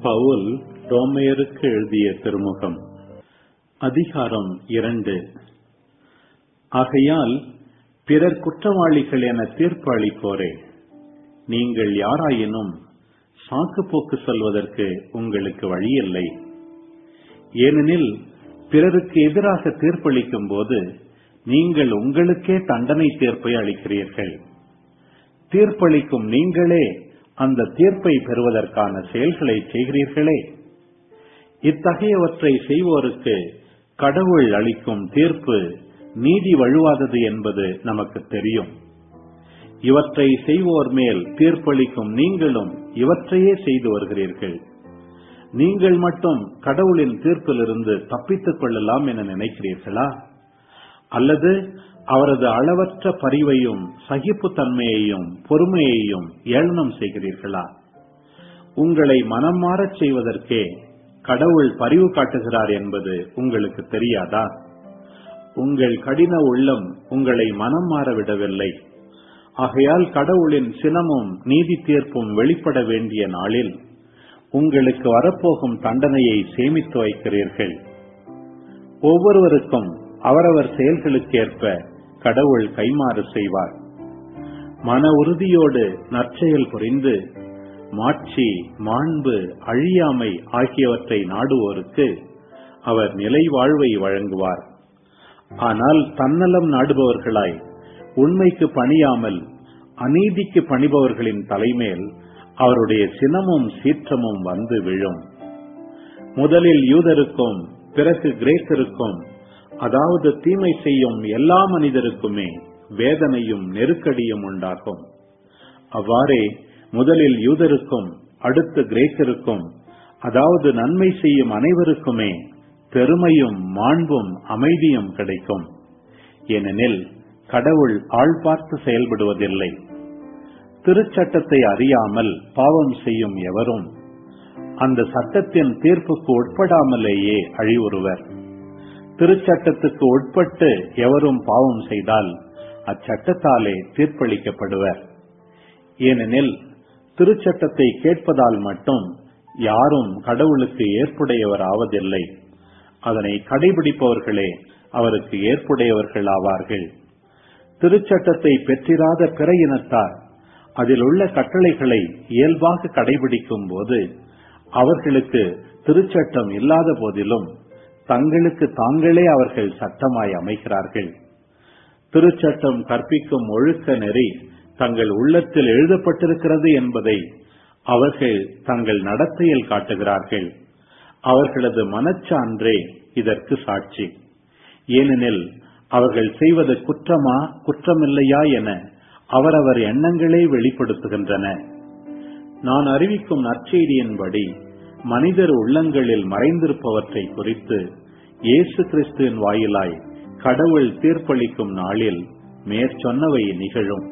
பவுல் ரோமையருக்கு எழுதிய திருமுகம் அதிகாரம் இரண்டு ஆகையால் பிறர் குற்றவாளிகள் என தீர்ப்பு அளிப்போரே நீங்கள் யாராயினும் சாக்கு போக்கு சொல்வதற்கு உங்களுக்கு வழியில்லை ஏனெனில் பிறருக்கு எதிராக தீர்ப்பளிக்கும் போது நீங்கள் உங்களுக்கே தண்டனை தீர்ப்பை அளிக்கிறீர்கள் தீர்ப்பளிக்கும் நீங்களே அந்த தீர்ப்பை பெறுவதற்கான செயல்களை செய்கிறீர்களே இத்தகையவற்றை செய்வோருக்கு கடவுள் அளிக்கும் தீர்ப்பு நீதி வழுவாதது என்பது நமக்கு தெரியும் இவற்றை செய்வோர் மேல் தீர்ப்பளிக்கும் நீங்களும் இவற்றையே செய்து வருகிறீர்கள் நீங்கள் மட்டும் கடவுளின் தீர்ப்பிலிருந்து தப்பித்துக் கொள்ளலாம் என நினைக்கிறீர்களா அல்லது அவரது அளவற்ற பரிவையும் சகிப்புத்தன்மையையும் பொறுமையையும் ஏளனம் செய்கிறீர்களா உங்களை மனம் மாறச் செய்வதற்கே கடவுள் பரிவு காட்டுகிறார் என்பது உங்களுக்கு தெரியாதா உங்கள் கடின உள்ளம் உங்களை மனம் மாற விடவில்லை ஆகையால் கடவுளின் சினமும் நீதி தீர்ப்பும் வெளிப்பட வேண்டிய நாளில் உங்களுக்கு வரப்போகும் தண்டனையை சேமித்து வைக்கிறீர்கள் ஒவ்வொருவருக்கும் அவரவர் செயல்களுக்கேற்ப கடவுள் கைமாறு செய்வார் மன உறுதியோடு நற்செயல் புரிந்து மாட்சி மாண்பு அழியாமை ஆகியவற்றை நாடுவோருக்கு அவர் நிலை வாழ்வை வழங்குவார் ஆனால் தன்னலம் நாடுபவர்களாய் உண்மைக்கு பணியாமல் அநீதிக்கு பணிபவர்களின் தலைமேல் அவருடைய சினமும் சீற்றமும் வந்து விழும் முதலில் யூதருக்கும் பிறகு கிரேக்கருக்கும் அதாவது தீமை செய்யும் எல்லா மனிதருக்குமே வேதனையும் நெருக்கடியும் உண்டாகும் அவ்வாறே முதலில் யூதருக்கும் அடுத்து கிரேக்கருக்கும் அதாவது நன்மை செய்யும் அனைவருக்குமே பெருமையும் மாண்பும் அமைதியும் கிடைக்கும் ஏனெனில் கடவுள் ஆள் பார்த்து செயல்படுவதில்லை திருச்சட்டத்தை அறியாமல் பாவம் செய்யும் எவரும் அந்த சட்டத்தின் தீர்ப்புக்கு உட்படாமலேயே அழிவுறுவர் திருச்சட்டத்துக்கு உட்பட்டு எவரும் பாவம் செய்தால் அச்சட்டத்தாலே தீர்ப்பளிக்கப்படுவர் ஏனெனில் திருச்சட்டத்தை கேட்பதால் மட்டும் யாரும் கடவுளுக்கு ஏற்புடையவர் ஆவதில்லை அதனை கடைபிடிப்பவர்களே அவருக்கு ஏற்புடையவர்கள் ஆவார்கள் திருச்சட்டத்தை பெற்றிராத பிற இனத்தார் அதில் உள்ள கட்டளைகளை இயல்பாக கடைபிடிக்கும் போது அவர்களுக்கு திருச்சட்டம் இல்லாத போதிலும் தங்களுக்கு தாங்களே அவர்கள் சட்டமாய் அமைகிறார்கள் திருச்சட்டம் கற்பிக்கும் ஒழுக்க நெறி தங்கள் உள்ளத்தில் எழுதப்பட்டிருக்கிறது என்பதை அவர்கள் தங்கள் நடத்தையில் காட்டுகிறார்கள் அவர்களது மனச்சான்றே இதற்கு சாட்சி ஏனெனில் அவர்கள் செய்வது குற்றமா குற்றமில்லையா என அவரவர் எண்ணங்களே வெளிப்படுத்துகின்றன நான் அறிவிக்கும் நற்செய்தியின்படி மனிதர் உள்ளங்களில் மறைந்திருப்பவற்றை குறித்து இயேசு கிறிஸ்துவின் வாயிலாய் கடவுள் தீர்ப்பளிக்கும் நாளில் மேற்சொன்னவை நிகழும்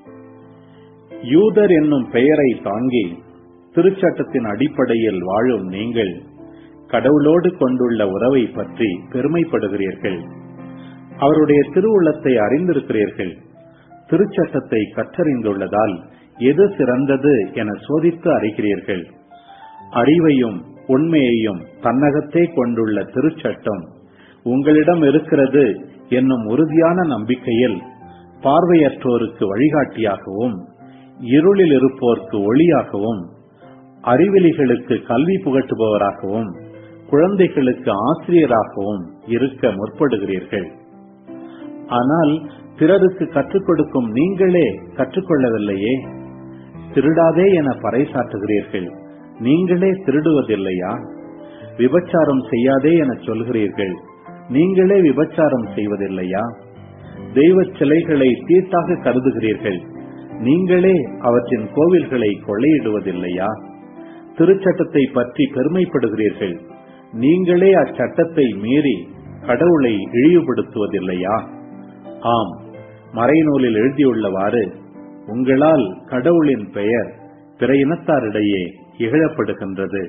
யூதர் என்னும் பெயரை தாங்கி திருச்சட்டத்தின் அடிப்படையில் வாழும் நீங்கள் கடவுளோடு கொண்டுள்ள உறவை பற்றி பெருமைப்படுகிறீர்கள் அவருடைய திருவுள்ளத்தை அறிந்திருக்கிறீர்கள் திருச்சட்டத்தை கற்றறிந்துள்ளதால் எது சிறந்தது என சோதித்து அறிகிறீர்கள் அறிவையும் உண்மையையும் தன்னகத்தே கொண்டுள்ள திருச்சட்டம் உங்களிடம் இருக்கிறது என்னும் உறுதியான நம்பிக்கையில் பார்வையற்றோருக்கு வழிகாட்டியாகவும் இருளில் இருப்போர்க்கு ஒளியாகவும் அறிவிலிகளுக்கு கல்வி புகட்டுபவராகவும் குழந்தைகளுக்கு ஆசிரியராகவும் இருக்க முற்படுகிறீர்கள் ஆனால் பிறருக்கு கற்றுக் கொடுக்கும் நீங்களே கற்றுக்கொள்ளவில்லையே திருடாதே என பறைசாற்றுகிறீர்கள் நீங்களே திருடுவதில்லையா விபச்சாரம் செய்யாதே என சொல்கிறீர்கள் நீங்களே விபச்சாரம் செய்வதில்லையா தெய்வ சிலைகளை தீட்டாக கருதுகிறீர்கள் நீங்களே அவற்றின் கோவில்களை கொள்ளையிடுவதில்லையா திருச்சட்டத்தை பற்றி பெருமைப்படுகிறீர்கள் நீங்களே அச்சட்டத்தை மீறி கடவுளை இழிவுபடுத்துவதில்லையா ஆம் மறைநூலில் எழுதியுள்ளவாறு உங்களால் கடவுளின் பெயர் பிற இனத்தாரிடையே இகழப்படுகின்றது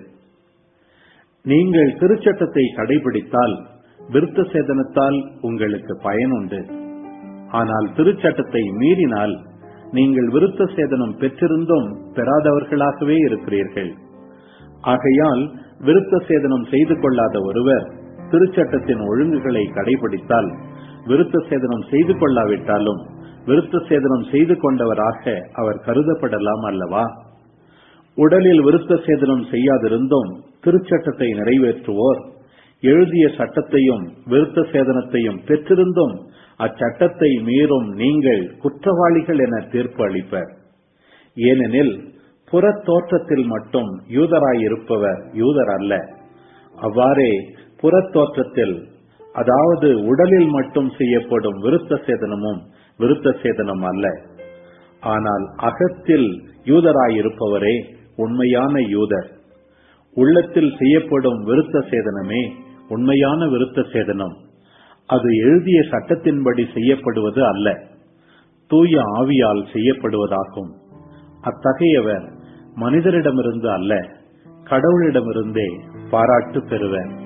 நீங்கள் திருச்சட்டத்தை கடைபிடித்தால் விருத்த சேதனத்தால் உங்களுக்கு பயனுண்டு ஆனால் திருச்சட்டத்தை மீறினால் நீங்கள் விருத்த சேதனம் பெற்றிருந்தும் பெறாதவர்களாகவே இருக்கிறீர்கள் ஆகையால் விருத்த சேதனம் செய்து கொள்ளாத ஒருவர் திருச்சட்டத்தின் ஒழுங்குகளை கடைபிடித்தால் விருத்த சேதனம் செய்து கொள்ளாவிட்டாலும் விருத்த சேதனம் செய்து கொண்டவராக அவர் கருதப்படலாம் அல்லவா உடலில் விருத்த சேதனம் செய்யாதிருந்தும் திருச்சட்டத்தை நிறைவேற்றுவோர் எழுதிய சட்டத்தையும் விருத்த சேதனத்தையும் பெற்றிருந்தும் அச்சட்டத்தை மீறும் நீங்கள் குற்றவாளிகள் என தீர்ப்பு அளிப்பர் ஏனெனில் புற தோற்றத்தில் மட்டும் யூதராயிருப்பவர் யூதர் அல்ல அவ்வாறே புற தோற்றத்தில் அதாவது உடலில் மட்டும் செய்யப்படும் விருத்த சேதனமும் விருத்த சேதனம் அல்ல ஆனால் அகத்தில் யூதராயிருப்பவரே உண்மையான யூதர் உள்ளத்தில் செய்யப்படும் விருத்த சேதனமே உண்மையான விருத்த சேதனம் அது எழுதிய சட்டத்தின்படி செய்யப்படுவது அல்ல தூய ஆவியால் செய்யப்படுவதாகும் அத்தகையவர் மனிதரிடமிருந்து அல்ல கடவுளிடமிருந்தே பாராட்டு பெறுவர்